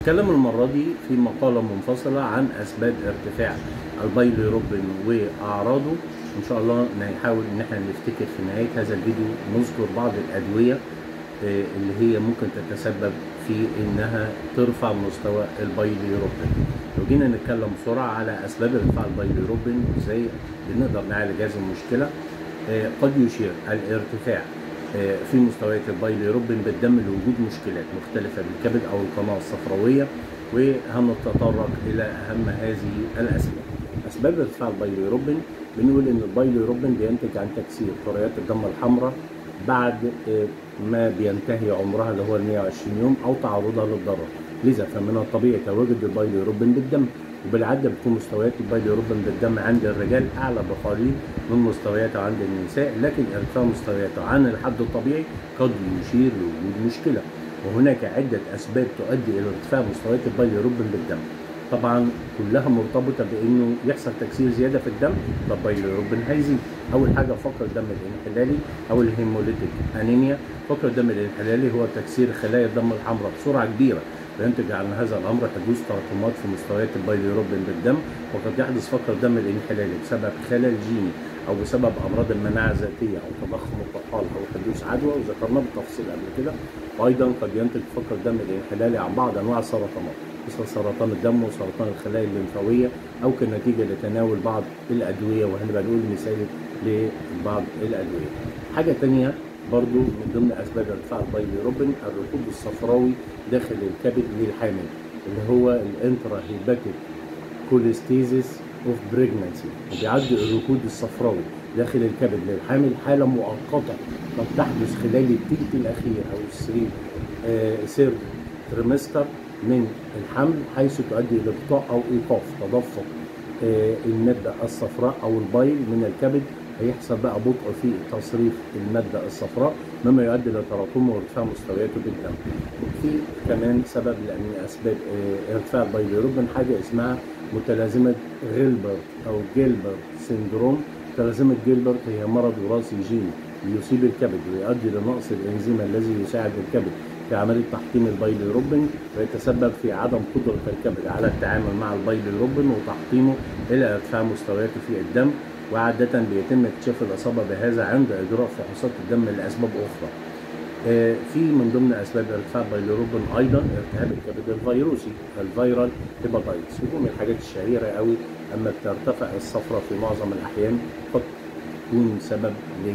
هنتكلم المرة دي في مقالة منفصلة عن أسباب ارتفاع البايليروبين وأعراضه إن شاء الله نحاول إن احنا نفتكر في نهاية هذا الفيديو نذكر بعض الأدوية آه، اللي هي ممكن تتسبب في إنها ترفع مستوى البايليروبين لو جينا نتكلم بسرعة على أسباب ارتفاع البايليروبين وإزاي بنقدر نعالج هذه المشكلة آه، قد يشير الارتفاع آه، في مستويات البايليروبين بالدم لوجود مشكلات مختلفة بالكبد أو القناة الصفراوية وهنتطرق إلى أهم هذه الأسباب. أسباب ارتفاع البايليروبين بنقول إن البايليروبين بينتج عن تكسير كريات الدم الحمراء بعد آه، ما بينتهي عمرها اللي هو ال 120 يوم أو تعرضها للضرر. لذا فمن الطبيعي تواجد البايليروبين بالدم وبالعاده بتكون مستويات البايليروبين بالدم عند الرجال اعلى بقليل من مستوياته عند النساء لكن ارتفاع مستوياته عن الحد الطبيعي قد يشير لوجود مشكله وهناك عده اسباب تؤدي الى ارتفاع مستويات البايليروبين بالدم طبعا كلها مرتبطه بانه يحصل تكسير زياده في الدم فالبايليروبين هيزيد اول حاجه فقر الدم الانحلالي او الهيموليتيك انيميا فقر الدم الانحلالي هو تكسير خلايا الدم الحمراء بسرعه كبيره وينتج عن هذا الامر حدوث تراكمات في مستويات البايليروبين بالدم وقد يحدث فقر الدم الانحلالي بسبب خلل جيني او بسبب امراض المناعه الذاتيه او تضخم الطحال او حدوث عدوى وذكرناه بالتفصيل قبل كده وايضا قد ينتج فقر الدم الانحلالي عن بعض انواع السرطانات مثل سرطان الدم وسرطان الخلايا الليمفاويه او كنتيجه لتناول بعض الادويه وهنبقى نقول مثال لبعض الادويه. حاجه ثانيه برضو من ضمن اسباب ارتفاع البايليروبين الركود الصفراوي داخل الكبد للحامل اللي هو الانترا هيباتيك كوليستيزيس اوف بريجنانسي وبيعد الركود الصفراوي داخل الكبد للحامل حاله مؤقته قد تحدث خلال الثلث الاخير او السرير آه سير تريمستر من الحمل حيث تؤدي الى ابطاء او ايقاف تدفق آه الماده الصفراء او البايل من الكبد هيحصل بقى بطء في تصريف المادة الصفراء مما يؤدي إلى تراكم وارتفاع مستوياته بالدم. في كمان سبب من أسباب آه، ارتفاع البايليروبين حاجة اسمها متلازمة غيلبرت أو جيلبرت سيندروم. متلازمة جيلبرت هي مرض وراثي جيني يصيب الكبد ويؤدي لنقص الإنزيم الذي يساعد الكبد في عملية تحطيم البايليروبين ويتسبب في عدم قدرة الكبد على التعامل مع البايليروبين وتحطيمه إلى ارتفاع مستوياته في الدم وعادة بيتم اكتشاف الإصابة بهذا عند إجراء فحوصات الدم لأسباب أخرى. آه، في من ضمن أسباب ارتفاع البايليروبين أيضا التهاب الكبد الفيروسي الفيرال هيباتايتس ودي من الحاجات الشهيرة قوي أما بترتفع الصفرة في معظم الأحيان قد تكون سبب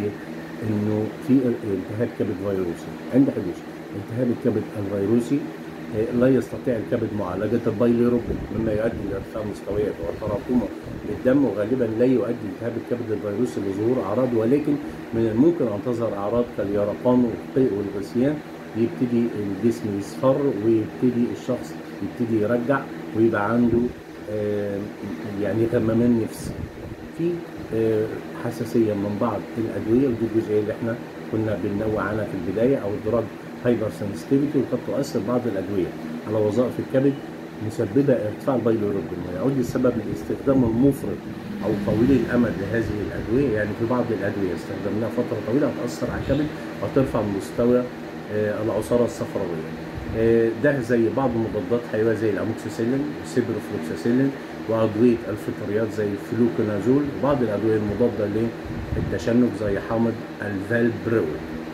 لأنه في التهاب كبد فيروسي عند حدوث التهاب الكبد الفيروسي آه، لا يستطيع الكبد معالجة البايليروبين مما يؤدي إلى ارتفاع مستوياته وتراكمه بالدم وغالبا لا يؤدي التهاب الكبد الفيروسي لظهور أعراض ولكن من الممكن أن تظهر أعراض كاليرقان والقيء والغثيان يبتدي الجسم يصفر ويبتدي الشخص يبتدي يرجع ويبقى عنده آه، يعني غمامان نفسي في آه، حساسية من بعض الأدوية ودي الجزئية اللي احنا كنا بننوع عنها في البداية أو الدراج هايبر سنسيتيفيتي وقد تؤثر بعض الأدوية على وظائف الكبد مسببة ارتفاع البايليروبين ويعود السبب للاستخدام المفرط أو طويل الأمد لهذه الأدوية يعني في بعض الأدوية استخدمناها فترة طويلة هتأثر على الكبد وترفع مستوى آه، العصارة الصفراوية آه، ده زي بعض مضادات حيوية زي الأموكسيسيلين والسيبروفلوكساسيلين وأدوية الفطريات زي الفلوكونازول وبعض الأدوية المضادة للتشنج زي حامض الفالبرول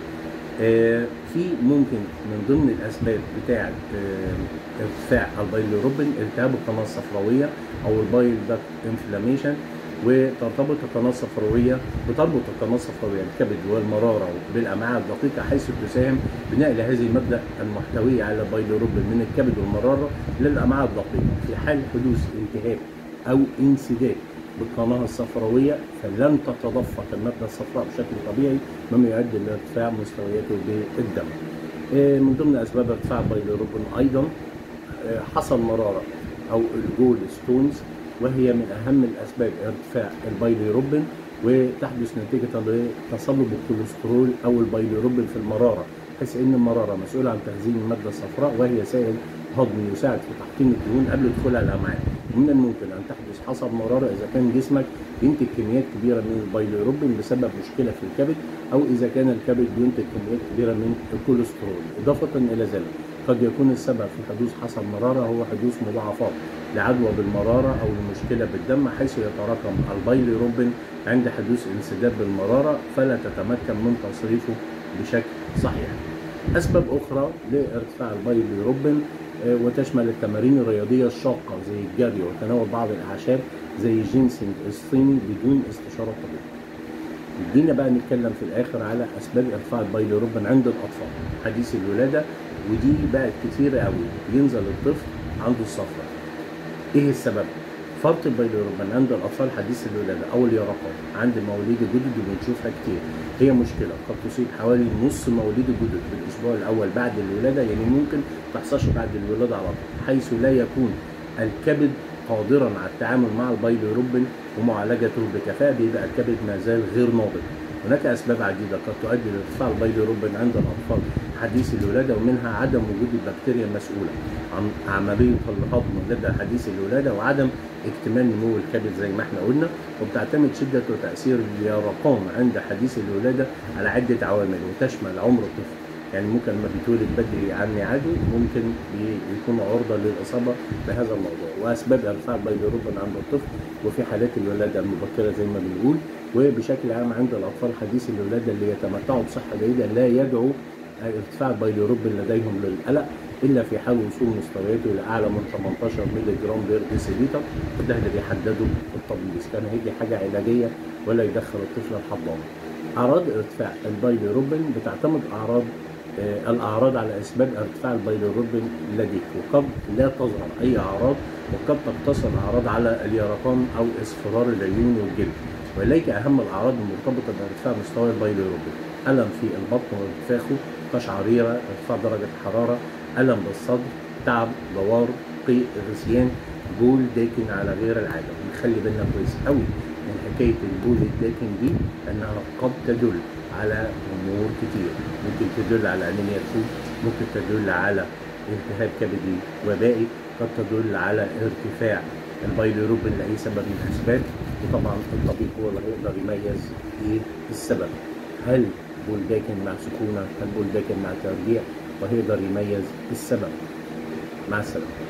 آه، في ممكن من ضمن الاسباب بتاعه آه، ارتفاع البايليروبين التهاب القناه الصفراويه او البايل داكت انفلاميشن وترتبط القناه الصفراويه بتربط القناه الصفراويه الكبد والمراره بالامعاء الدقيقه حيث تساهم بنقل هذه الماده المحتويه على البايليروبين من الكبد والمراره للامعاء الدقيقه في حال حدوث التهاب او انسداد بالقناه الصفراويه فلن تتدفق الماده الصفراء بشكل طبيعي مما يؤدي لارتفاع مستوياته بالدم. آه، من ضمن اسباب ارتفاع البايليروبين ايضا آه، حصل مراره او الجول ستونز وهي من اهم الاسباب ارتفاع البايليروبين وتحدث نتيجه لتصلب الكوليسترول او البايليروبين في المراره بحيث ان المراره مسؤوله عن تخزين الماده الصفراء وهي سائل هضمي يساعد في تحطيم الدهون قبل دخولها الامعاء ومن الممكن ان تحدث حصل مراره اذا كان جسمك بينتج كميات كبيره من البايليروبين بسبب مشكله في الكبد او اذا كان الكبد بينتج كميات كبيره من الكوليسترول اضافه الى ذلك قد يكون السبب في حدوث حصل مرارة هو حدوث مضاعفات لعدوى بالمرارة أو لمشكلة بالدم حيث يتراكم البايليروبين عند حدوث انسداد بالمرارة فلا تتمكن من تصريفه بشكل صحيح. أسباب أخرى لارتفاع البايليروبين آه، وتشمل التمارين الرياضية الشاقة زي الجري وتناول بعض الأعشاب زي الجينسينج الصيني بدون استشارة طبيب. ادينا بقى نتكلم في الاخر على اسباب ارتفاع البايليروبين عند الاطفال حديث الولاده ودي بقت كتيره قوي ينزل الطفل عنده الصفرة ايه السبب فرط البايليروبين عند الاطفال حديث الولاده او اليرقات عند مواليد الجدد وبنشوفها كتير هي مشكله قد تصيب حوالي نص مواليد الجدد في الاسبوع الاول بعد الولاده يعني ممكن ما تحصلش بعد الولاده على طول حيث لا يكون الكبد قادرا على التعامل مع البايليروبين ومعالجته بكفاءه بيبقى الكبد ما زال غير ناضج هناك اسباب عديده قد تؤدي لارتفاع البايليروبين عند الاطفال حديث الولاده ومنها عدم وجود البكتيريا المسؤوله عن عمليه الهضم لدى حديث الولاده وعدم اكتمال نمو الكبد زي ما احنا قلنا وبتعتمد شده وتاثير اليرقان عند حديث الولاده على عده عوامل وتشمل عمر الطفل يعني ممكن لما بيتولد بدري عن ميعاده ممكن بي- يكون عرضه للاصابه بهذا الموضوع واسباب ارتفاع البيليروبين عند الطفل وفي حالات الولاده المبكره زي ما بنقول وبشكل عام عند الاطفال حديث الولاده اللي يتمتعوا بصحه جيده لا يدعو ارتفاع البيليروبين لديهم للقلق الا في حال وصول مستوياته الى اعلى من 18 مللي جرام بير ديسيليتر وده اللي بيحدده الطبيب اذا كان هيدي حاجه علاجيه ولا يدخل الطفل الحضانه. اعراض ارتفاع البايليروبين بتعتمد اعراض آه، الاعراض على اسباب ارتفاع البيليروبين لديك وقد لا تظهر اي اعراض وقد تقتصر الاعراض على اليرقان او اصفرار العيون والجلد واليك اهم الاعراض المرتبطه بارتفاع مستوى البيليروبين الم في البطن وانتفاخه قشعريره ارتفاع درجه الحراره الم بالصدر تعب دوار قيء غثيان بول داكن على غير العاده ونخلي بالنا كويس قوي من حكايه البول الداكن دي انها قد تدل على امور كتير ممكن تدل على انيميا الفول ممكن تدل على التهاب كبدي وبائي قد تدل على ارتفاع البيليروبين لاي سبب من الاسباب وطبعا الطبيب هو اللي هيقدر يميز ايه السبب هل بول داكن مع سخونه هل بول داكن مع ترجيع وهيقدر يميز السبب مع السلامه